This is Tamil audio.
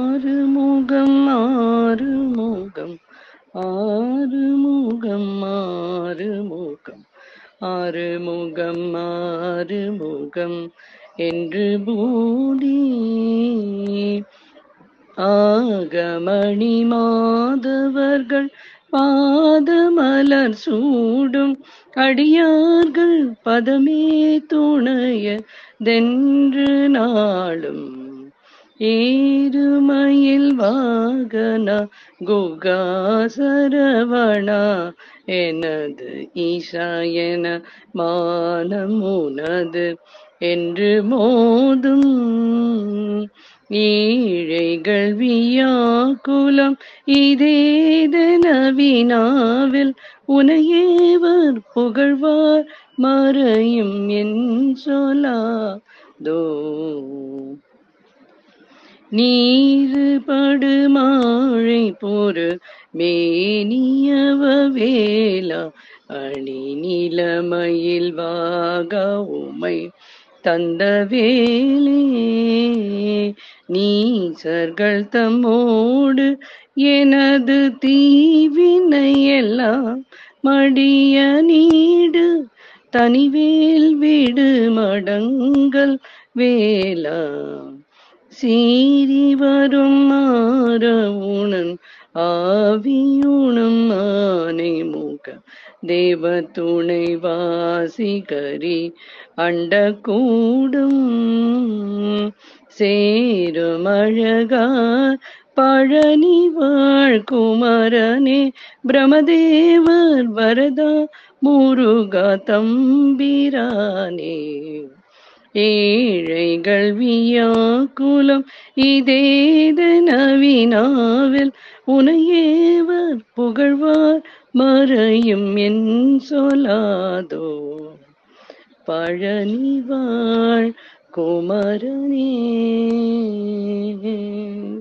ஆறுமுகம் ஆறுமுகம் ஆறுமுகம் ஆறுமுகம் ஆறுமுகம் ஆறுமுகம் என்று பூதி ஆகமணி மாதவர்கள் பாதமலர் சூடும் அடியார்கள் பதமே துணைய தென்று நாளும் ஏறுமயில் வாகனா குகாசரவணா எனது ஈஷா என மானம் உனது என்று மோதும் ஏழைகள் வியாக்குலம் இதேதன வினாவில் உனையேவர் புகழ்வார் மறையும் என் சொல்லாதோ நீரு படுமாழை பொறு மேனியவ வேலா அணி நிலமையில் வாக உமை தந்த வேலே நீசர்கள் தம்மோடு எனது தீவினை எல்லாம் மடிய நீடு தனிவேல் விடு மடங்கள் வேலா சீறி வரும் மாறவுணன் ஆவியுணம் ஆனை மூக்க தேவ துணை வாசிகரி அண்ட கூடும் சேரும் அழகார் பழனி வாழ் குமரனே பிரமதேவர் வரதா முருகா தம்பிரானே ஏழைகள் வியாக்குலம் இதேதன வினாவில் உனையேவர் புகழ்வார் மறையும் என் சொல்லாதோ பழனி வாழ் குமரனே